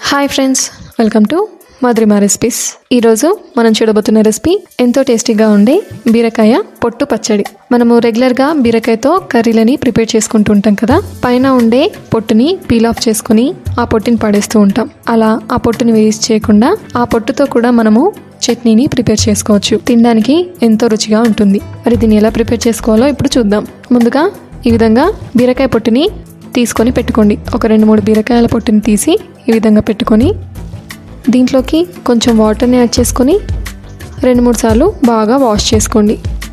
hi friends welcome to Madhurima recipes ఈరోజు మనం చూడబోతున్న recipe ఎంతో టేస్టీగా ఉండే బీరకాయ పొట్టు పచ్చడి మనము రెగ్యులర్గా బీరకాయతో కర్రీలని ప్రిపేర్ చేసుకుంటూ ఉంటాం కదా పైన ఉండే పొట్టుని పీల్ ఆఫ్ చేసుకుని ఆ పొట్టుని పడేస్తూ ఉంటాం అలా ఆ పొట్టుని వేస్ట్ చేయకుండా ఆ పొట్టుతో కూడా మనము చట్నీని ప్రిపేర్ చేసుకోవచ్చు తినడానికి ఎంతో రుచిగా ఉంటుంది మరి దీన్ని ఎలా ప్రిపేర్ చేసుకోవాలో ఇప్పుడు చూద్దాం ముందుగా ఈ విధంగా బీరకాయ పొట్టుని తీసుకొని పెట్టుకోండి ఒక రెండు మూడు బీరకాయల పొట్టుని తీసి ఈ విధంగా పెట్టుకొని దీంట్లోకి కొంచెం వాటర్ని యాడ్ చేసుకొని రెండు మూడు సార్లు బాగా వాష్ చేసుకోండి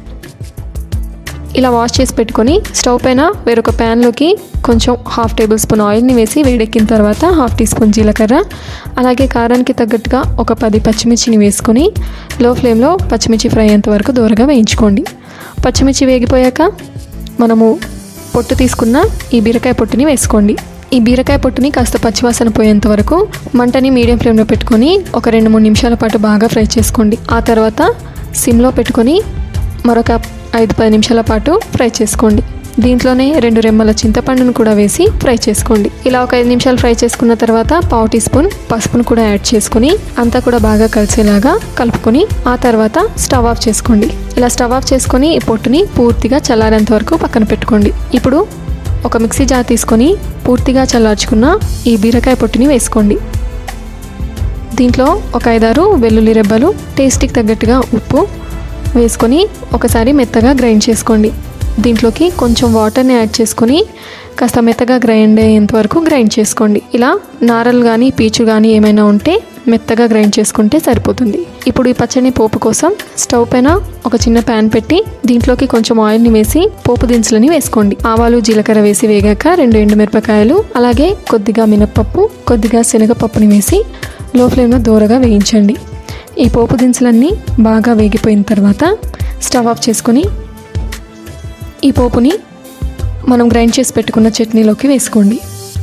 ఇలా వాష్ చేసి పెట్టుకొని స్టవ్ పైన వేరొక ప్యాన్లోకి కొంచెం హాఫ్ టేబుల్ స్పూన్ ఆయిల్ని వేసి వేడెక్కిన తర్వాత హాఫ్ టీ స్పూన్ జీలకర్ర అలాగే కారానికి తగ్గట్టుగా ఒక పది పచ్చిమిర్చిని వేసుకొని లో ఫ్లేమ్లో పచ్చిమిర్చి ఫ్రై అయ్యేంత వరకు దూరగా వేయించుకోండి పచ్చిమిర్చి వేగిపోయాక మనము పొట్టు తీసుకున్న ఈ బీరకాయ పొట్టుని వేసుకోండి ఈ బీరకాయ పొట్టుని కాస్త పచ్చివాసన పోయేంత వరకు మంటని మీడియం ఫ్లేమ్లో పెట్టుకొని ఒక రెండు మూడు నిమిషాల పాటు బాగా ఫ్రై చేసుకోండి ఆ తర్వాత సిమ్లో పెట్టుకొని మరొక ఐదు పది నిమిషాల పాటు ఫ్రై చేసుకోండి దీంట్లోనే రెండు రెమ్మల చింతపండును కూడా వేసి ఫ్రై చేసుకోండి ఇలా ఒక ఐదు నిమిషాలు ఫ్రై చేసుకున్న తర్వాత పావు టీ స్పూన్ పసుపును కూడా యాడ్ చేసుకుని అంతా కూడా బాగా కలిసేలాగా కలుపుకొని ఆ తర్వాత స్టవ్ ఆఫ్ చేసుకోండి ఇలా స్టవ్ ఆఫ్ చేసుకొని ఈ పొట్టుని పూర్తిగా చల్లారేంత వరకు పక్కన పెట్టుకోండి ఇప్పుడు ఒక మిక్సీ జార్ తీసుకొని పూర్తిగా చల్లార్చుకున్న ఈ బీరకాయ పొట్టుని వేసుకోండి దీంట్లో ఒక ఐదారు వెల్లుల్లి రెబ్బలు టేస్ట్కి తగ్గట్టుగా ఉప్పు వేసుకొని ఒకసారి మెత్తగా గ్రైండ్ చేసుకోండి దీంట్లోకి కొంచెం వాటర్ని యాడ్ చేసుకొని కాస్త మెత్తగా గ్రైండ్ అయ్యేంత వరకు గ్రైండ్ చేసుకోండి ఇలా నారలు కానీ పీచు కానీ ఏమైనా ఉంటే మెత్తగా గ్రైండ్ చేసుకుంటే సరిపోతుంది ఇప్పుడు ఈ పచ్చడి పోపు కోసం స్టవ్ పైన ఒక చిన్న ప్యాన్ పెట్టి దీంట్లోకి కొంచెం ఆయిల్ని వేసి పోపు దినుసులని వేసుకోండి ఆవాలు జీలకర్ర వేసి వేగాక రెండు ఎండుమిరపకాయలు అలాగే కొద్దిగా మినప్పప్పు కొద్దిగా శనగపప్పుని వేసి లో ఫ్లేమ్లో దూరగా వేయించండి ఈ పోపు దినుసులన్నీ బాగా వేగిపోయిన తర్వాత స్టవ్ ఆఫ్ చేసుకొని ఈ పోపుని మనం గ్రైండ్ చేసి పెట్టుకున్న చట్నీలోకి వేసుకోండి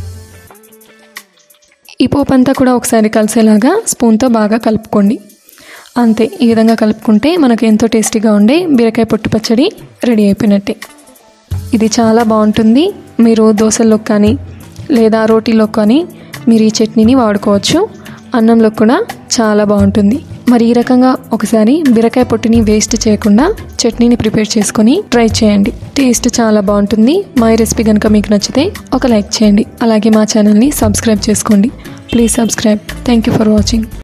ఈ పోపు అంతా కూడా ఒకసారి కలిసేలాగా స్పూన్తో బాగా కలుపుకోండి అంతే ఈ విధంగా కలుపుకుంటే మనకు ఎంతో టేస్టీగా ఉండే బీరకాయ పొట్టు పచ్చడి రెడీ అయిపోయినట్టే ఇది చాలా బాగుంటుంది మీరు దోశల్లో కానీ లేదా రోటీలో కానీ మీరు ఈ చట్నీని వాడుకోవచ్చు అన్నంలో కూడా చాలా బాగుంటుంది మరి ఈ రకంగా ఒకసారి బీరకాయ పొట్టుని వేస్ట్ చేయకుండా చట్నీని ప్రిపేర్ చేసుకొని ట్రై చేయండి టేస్ట్ చాలా బాగుంటుంది మా ఈ రెసిపీ కనుక మీకు నచ్చితే ఒక లైక్ చేయండి అలాగే మా ఛానల్ని సబ్స్క్రైబ్ చేసుకోండి please subscribe thank you for watching